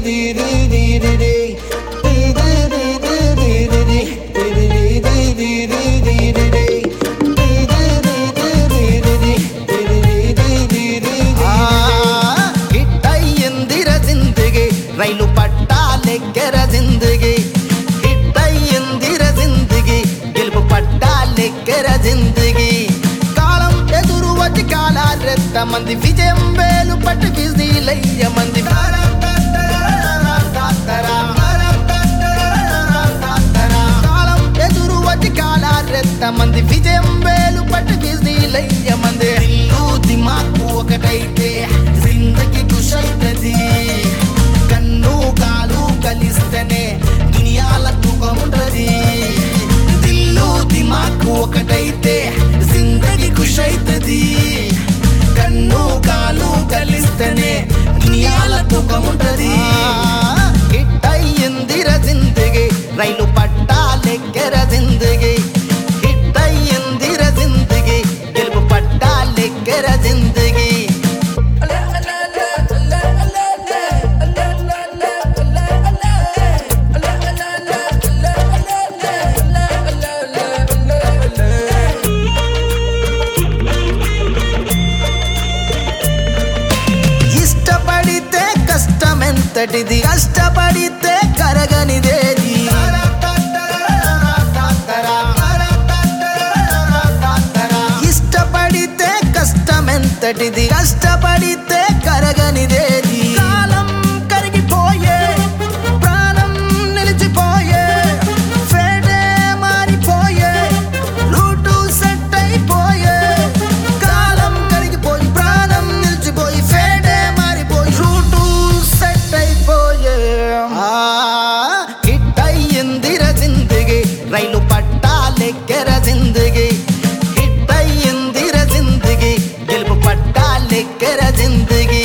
హిట్టయ్యిందిర జిందగీ రైలు పట్టాలెక్కర జిందగీ హిట్టయ్యిందిర జిందగీ గెలుపు పట్టాలెక్కర జిందగీ కాలం ఎదురు వచ్చి కాలారెత్త మంది విజయం వేలు పట్టి బిజీలయ్య మంది కాలం ఎదురు వచ్చి కాలారెత్త మంది విజయం వేలు పట్టి బిజీలయ్య మంది ఇల్లు దిమాకు ఒకటైతే జిందగీ కుషైతది కన్ను కాలు కలిస్తేనే దునియాల తూకముంటది దిల్లు దిమాకు ఒకటైతే జిందగీ కుషైతది కన్ను కాలు కలిస్తేనే దునియాల తూకముంటది హిట్టయ్యిందిర జిందగీ రైలు పట్టాలెక్కర జిందగీ హిట్టయ్యిందిర జిందగీ గెలుపు పట్టాలెక్కర జిందగీ ఇష్టపడితే కష్టమెంతటిది కష్టపడితే కరగనిదేది ఇష్టపడితే కష్టమెంతటిది కష్టపడితే కరగనిదేది కాలం కరిగిపోయే ప్రాణం నిలిచిపోయే ఫేడే మారిపోయే రూటు సెట్ అయిపోయే కాలం కరిగిపోయి ప్రాణం నిలిచిపోయి ఫేడే మారిపోయి రూటు సెట్ అయిపోయే ఆ, హిట్ అయ్యిందిర జిందగీ రైలు పట్టాలెక్కర జిందగీ హిట్ అయ్యిందిర జిందగీ గెలుపు పట్టాలెక్కర జిందగీ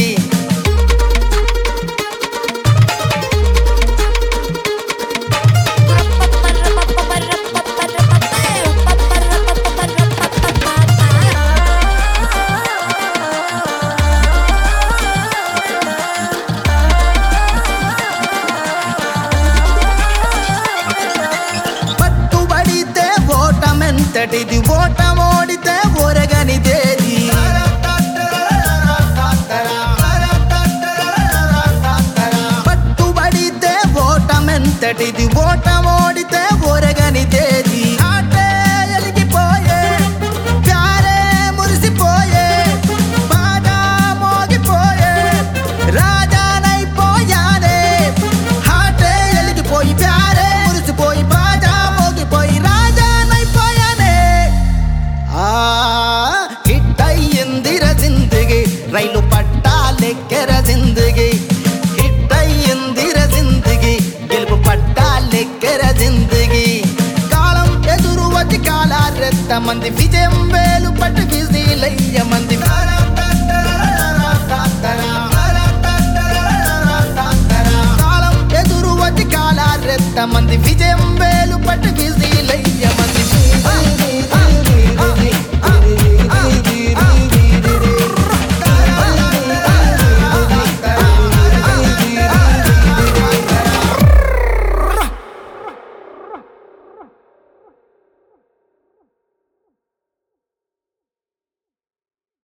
పట్టుబడితే ఓటమెంతటిది ఓట